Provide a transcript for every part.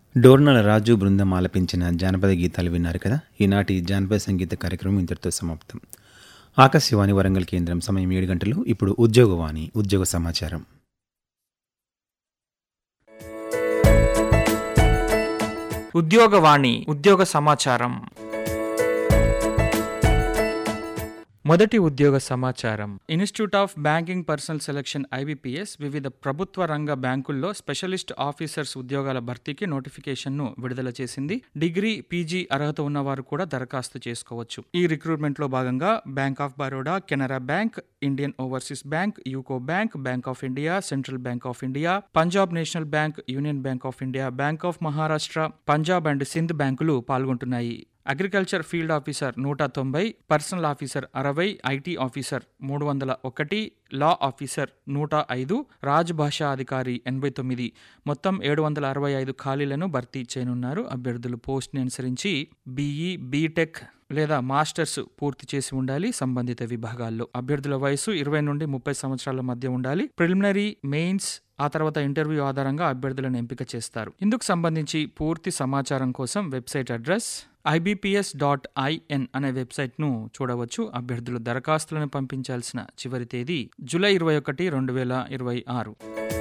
డోర్నల రాజు బృందం ఆలపించిన జానపద గీతాలు విన్నారు కదా ఈనాటి జానపద సంగీత కార్యక్రమం ఇంతటితో సమాప్తం ఆకాశవాణి వరంగల్ కేంద్రం సమయం ఏడు గంటలు ఇప్పుడు ఉద్యోగవాణి ఉద్యోగ సమాచారం ఉద్యోగవాణి ఉద్యోగ సమాచారం మొదటి ఉద్యోగ సమాచారం institute of banking personnel selection IBPS వివిధ ప్రభుత్వ రంగ బ్యాంకుల్లో స్పెషలిస్ట్ ఆఫీసర్స్ ఉద్యోగాల భర్తీకి నోటిఫికేషన్ను విడుదల చేసింది డిగ్రీ పీజీ అర్హత ఉన్నవారు కూడా దరఖాస్తు చేసుకోవచ్చు ఈ రిక్రూట్మెంట్లో భాగంగా bank of Baroda Canara bank Indian overseas bank UCO bank bank of India central bank of India Punjab national bank union bank of India bank of Maharashtra Punjab and Sind బ్యాంకులు పాల్గొంటున్నాయి అగ్రికల్చర్ ఫీల్డ్ ఆఫీసర్ నూట తొంభై పర్సనల్ ఆఫీసర్ అరవై ఐటీ ఆఫీసర్ మూడు వందల ఒకటి law officer నూట ఐదు రాజ్ భాషా అధికారి ఎనభై తొమ్మిది మొత్తం ఏడు వందల అరవై ఐదు ఖాళీలను భర్తీ చేయనున్నారు అభ్యర్థులు పోస్ట్ని అనుసరించి బీఈ బీటెక్ లేదా మాస్టర్స్ పూర్తి చేసి ఉండాలి సంబంధిత విభాగాల్లో అభ్యర్థుల వయసు ఇరవై నుండి ముప్పై సంవత్సరాల మధ్య ఉండాలి ప్రిలిమినరీ మెయిన్స్ ఆ తర్వాత ఇంటర్వ్యూ ఆధారంగా అభ్యర్థులను ఎంపిక చేస్తారు ఇందుకు సంబంధించి పూర్తి సమాచారం కోసం website address IBPS dot IN అనే వెబ్సైట్ను చూడవచ్చు అభ్యర్థులు దరఖాస్తులను పంపించాల్సిన చివరి తేదీ జూలై ఇరవై ఒకటి రెండు వేల ఇరవై ఆరు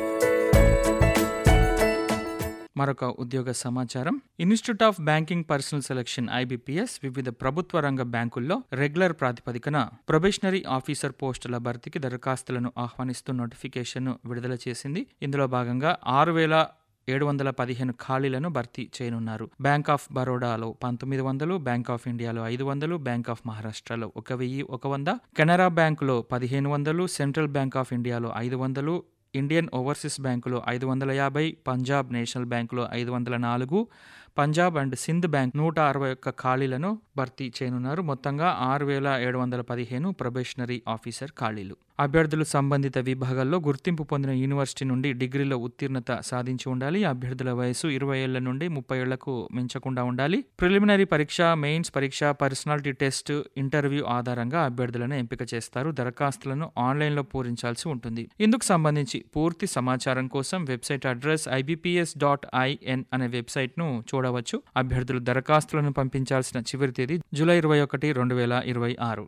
మరొక ఉద్యోగ సమాచారం institute of banking personnel selection IBPS వివిధ ప్రభుత్వ రంగ బ్యాంకుల్లో రెగ్యులర్ ప్రాతిపదికన ప్రొబేషనరీ ఆఫీసర్ పోస్టుల భర్తీకి దరఖాస్తులను ఆహ్వానిస్తూ నోటిఫికేషన్ విడుదల చేసింది ఇందులో భాగంగా ఆరు వేల ఏడు వందల పదిహేను ఖాళీలను భర్తీ చేయనున్నారు బ్యాంక్ ఆఫ్ బరోడాలో పంతొమ్మిది వందలు బ్యాంక్ ఆఫ్ ఇండియాలో ఐదు వందలు బ్యాంక్ ఆఫ్ మహారాష్ట్రలో ఒక వెయ్యి ఒక వంద కెనరా బ్యాంకులో పదిహేను వందలు సెంట్రల్ బ్యాంక్ ఆఫ్ ఇండియాలో ఐదు వందలు ఇండియన్ ఓవర్సీస్ బ్యాంకులో ఐదు వందల యాభై పంజాబ్ నేషనల్ బ్యాంకులో ఐదు వందల నాలుగు పంజాబ్ అండ్ సింధ్ బ్యాంక్ నూట అరవై ఒక్క ఖాళీలను భర్తీ చేయనున్నారు మొత్తంగా ఆరు వేల ఏడు వందల పదిహేను ప్రొబేషనరీ ఆఫీసర్ ఖాళీలు అభ్యర్థులు సంబంధిత విభాగాల్లో గుర్తింపు పొందిన యూనివర్సిటీ నుండి డిగ్రీలో ఉత్తీర్ణత సాధించి ఉండాలి అభ్యర్థుల వయసు ఇరవై ఏళ్ల నుండి ముప్పై ఏళ్లకు మించకుండా ఉండాలి ప్రిలిమినరీ పరీక్ష మెయిన్స్ పరీక్ష పర్సనాలిటీ టెస్ట్ ఇంటర్వ్యూ ఆధారంగా అభ్యర్థులను ఎంపిక చేస్తారు దరఖాస్తులను ఆన్లైన్లో పూరించాల్సి ఉంటుంది ఇందుకు సంబంధించి పూర్తి సమాచారం కోసం website address IBPS dot IN అనే వెబ్సైట్ను చూడవచ్చు అభ్యర్థులు దరఖాస్తులను పంపించాల్సిన చివరి తేదీ జూలై ఇరవై ఒకటి రెండు వేల ఇరవై ఆరు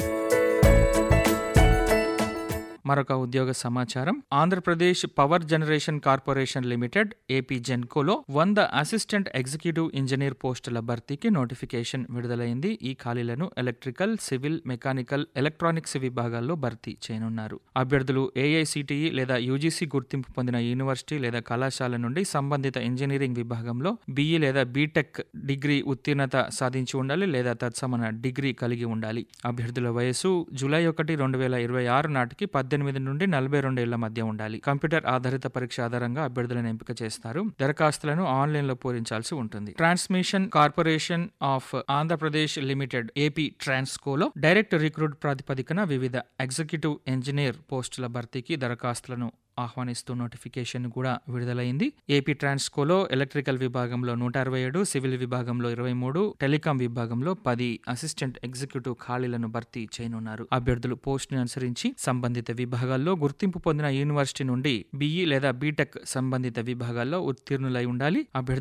మరొక ఉద్యోగ సమాచారం Andhra Pradesh power generation corporation limited AP జెన్కోలో వంద అసిస్టెంట్ ఎగ్జిక్యూటివ్ ఇంజనీర్ పోస్టుల భర్తీకి నోటిఫికేషన్ విడుదలైంది ఈ ఖాళీలను ఎలక్ట్రికల్ సివిల్ మెకానికల్ ఎలక్ట్రానిక్స్ విభాగాల్లో భర్తీ చేయనున్నారు అభ్యర్థులు ఏఐసిటిఈ లేదా యూజీసీ గుర్తింపు పొందిన యూనివర్సిటీ లేదా కళాశాల నుండి సంబంధిత ఇంజనీరింగ్ విభాగంలో బీఈ లేదా బీటెక్ డిగ్రీ ఉత్తీర్ణత సాధించి ఉండాలి లేదా తత్సమాన డిగ్రీ కలిగి ఉండాలి అభ్యర్థుల వయసు జూలై ఒకటి రెండు వేల ఇరవై ఆరు నాటికి పద్దెనిమిది పద్దెనిమిది నుండి నలభై రెండు ఏళ్ల మధ్య ఉండాలి కంప్యూటర్ ఆధారిత పరీక్ష ఆధారంగా అభ్యర్థులను ఎంపిక చేస్తారు దరఖాస్తులను ఆన్లైన్ లో పూరించాల్సి ఉంటుంది transmission corporation of Andhra Pradesh limited AP ట్రాన్స్కోలో డైరెక్ట్ రిక్రూట్ ప్రాతిపదికన వివిధ ఎగ్జిక్యూటివ్ ఇంజనీర్ పోస్టుల భర్తీకి దరఖాస్తులను ఆహ్వానిస్తూ నోటిఫికేషన్ కూడా విడుదలైంది ఏపీ ట్రాన్స్కోలో ఎలక్ట్రికల్ విభాగంలో నూట అరవై ఏడు సివిల్ విభాగంలో ఇరవై మూడు టెలికాం విభాగంలో పది అసిస్టెంట్ ఎగ్జిక్యూటివ్ ఖాళీలను భర్తీ చేయనున్నారు అభ్యర్థులు పోస్ట్ ని అనుసరించి సంబంధిత విభాగాల్లో గుర్తింపు పొందిన యూనివర్సిటీ నుండి బీఈ లేదా బీటెక్ సంబంధిత విభాగాల్లో ఉత్తీర్ణులై ఉండాలి అభ్యర్థులు